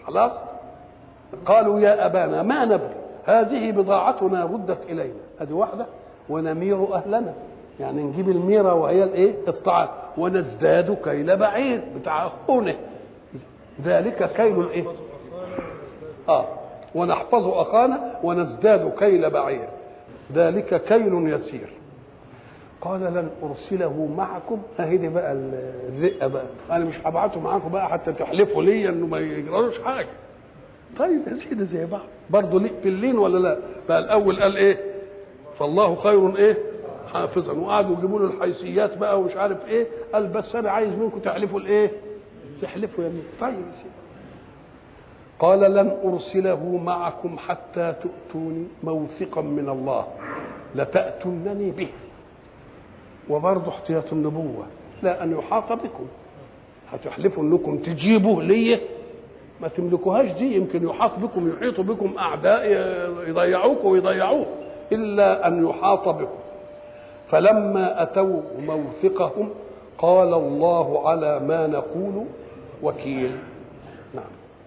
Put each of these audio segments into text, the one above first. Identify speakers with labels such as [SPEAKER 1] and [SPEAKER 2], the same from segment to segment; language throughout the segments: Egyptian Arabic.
[SPEAKER 1] خلاص قالوا يا ابانا ما نبغي هذه بضاعتنا ردت الينا هذه واحده ونمير اهلنا يعني نجيب الميره وهي الايه الطعام ونزداد كيل بعير بتاع اخونا ذلك كيل الايه اه ونحفظ اخانا ونزداد كيل بعير ذلك كيل يسير قال لن ارسله معكم اهي دي بقى الرقه بقى انا مش هبعته معاكم بقى حتى تحلفوا لي انه ما يجرالوش حاجه طيب يا سيدي زي بعض برضه ليك في اللين ولا لا بقى الاول قال ايه فالله خير ايه حافظا وقعدوا يجيبوا له الحيثيات بقى ومش عارف ايه قال بس انا عايز منكم تحلفوا الايه تحلفوا يمين طيب يا سيدي قال لن ارسله معكم حتى تؤتوني موثقا من الله لتاتونني به وبرضه احتياط النبوه لا ان يحاط بكم هتحلفوا انكم تجيبوه ليه ما تملكوهاش دي يمكن يحاط بكم يحيط بكم اعداء يضيعوك ويضيعوه الا ان يحاط بكم فلما اتوا موثقهم قال الله على ما نقول وكيل نعم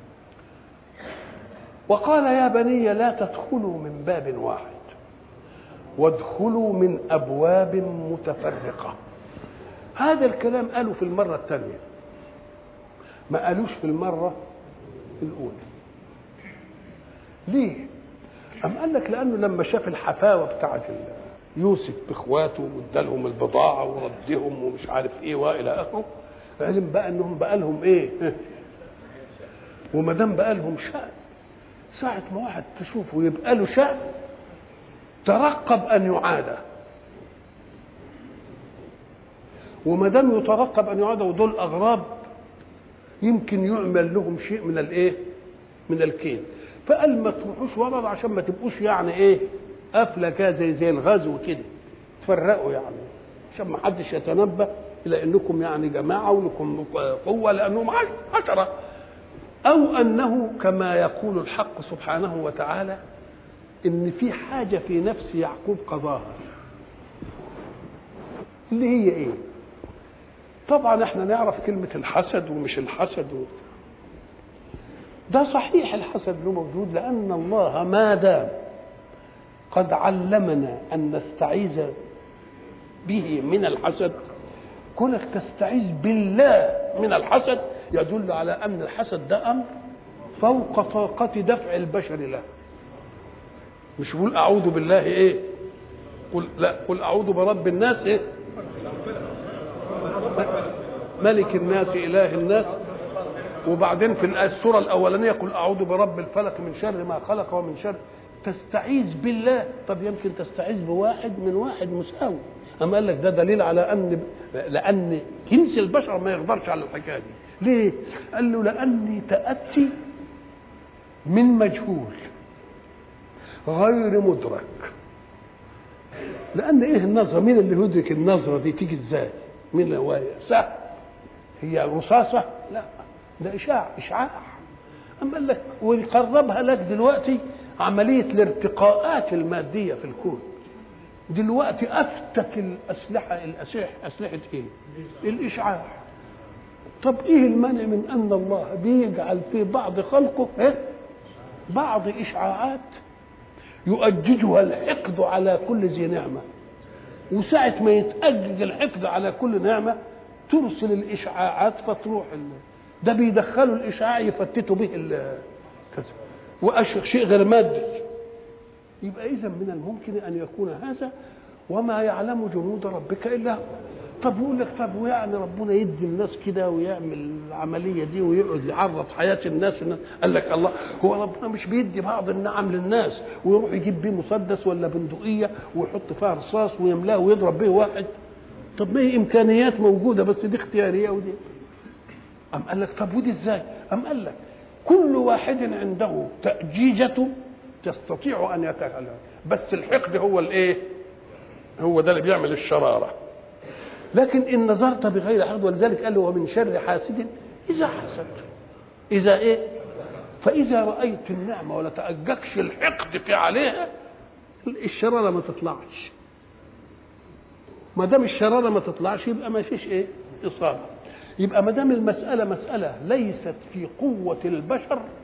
[SPEAKER 1] وقال يا بني لا تدخلوا من باب واحد وادخلوا من ابواب متفرقه هذا الكلام قالوا في المره الثانيه ما قالوش في المره الاولى ليه أم قال لك لأنه لما شاف الحفاوة بتاعت يوسف بإخواته وادالهم البضاعة وردهم ومش عارف إيه وإلى آخره علم بقى إنهم بقى لهم إيه وما دام بقى لهم شأن ساعة ما واحد تشوفه يبقى له شأن ترقب أن يعاد وما دام يترقب أن يعاد ودول أغراب يمكن يعمل لهم شيء من الإيه؟ من الكيد فقال ما تروحوش ورا عشان ما تبقوش يعني ايه قافله كده زي زي الغزو كده تفرقوا يعني عشان ما حدش يتنبه الى انكم يعني جماعه ولكم قوه لانهم عشره او انه كما يقول الحق سبحانه وتعالى ان في حاجه في نفس يعقوب قضاها اللي هي ايه طبعا احنا نعرف كلمه الحسد ومش الحسد و... ده صحيح الحسد له موجود لأن الله ما دام قد علمنا أن نستعيذ به من الحسد كونك تستعيذ بالله من الحسد يدل على أن الحسد ده أمر فوق طاقة دفع البشر له مش يقول أعوذ بالله إيه قل لا قل أعوذ برب الناس إيه ملك الناس إله الناس وبعدين في السوره الاولانيه قل اعوذ برب الفلق من شر ما خلق ومن شر تستعيذ بالله طب يمكن تستعيذ بواحد من واحد مساوي اما قال لك ده دليل على ان لان جنس البشر ما يقدرش على الحكايه دي ليه قال له لاني تاتي من مجهول غير مدرك لان ايه النظره مين اللي يدرك النظره دي تيجي ازاي مين هو سهل هي رصاصه لا ده إشاع إشعاع أما قال لك ويقربها لك دلوقتي عملية الارتقاءات المادية في الكون دلوقتي أفتك الأسلحة الأسلحة أسلحة إيه؟ الإشعاع طب إيه المانع من أن الله بيجعل في بعض خلقه إيه؟ بعض إشعاعات يؤججها الحقد على كل ذي نعمة وساعة ما يتأجج الحقد على كل نعمة ترسل الإشعاعات فتروح الله ده بيدخلوا الاشعاع يفتتوا به كذا واشياء شيء غير مادي يبقى اذا من الممكن ان يكون هذا وما يعلم جنود ربك الا هو طب يقول لك طب ويعني ربنا يدي الناس كده ويعمل العمليه دي ويقعد يعرض حياه الناس الناس قال لك الله هو ربنا مش بيدي بعض النعم للناس ويروح يجيب بيه مسدس ولا بندقيه ويحط فيها رصاص ويملاه ويضرب به واحد طب ما هي امكانيات موجوده بس دي اختياريه ودي أم قال لك طب ودي ازاي؟ أم قال لك كل واحد عنده تأجيجة تستطيع أن يتكلم بس الحقد هو الإيه؟ هو ده اللي بيعمل الشرارة لكن إن نظرت بغير حقد ولذلك قال له ومن شر حاسد إذا حسد إذا إيه؟ فإذا رأيت النعمة ولا تأججش الحقد في عليها الشرارة ما تطلعش ما دام الشرارة ما تطلعش يبقى ما فيش إيه؟ إصابة يبقى ما دام المسألة مسألة ليست في قوة البشر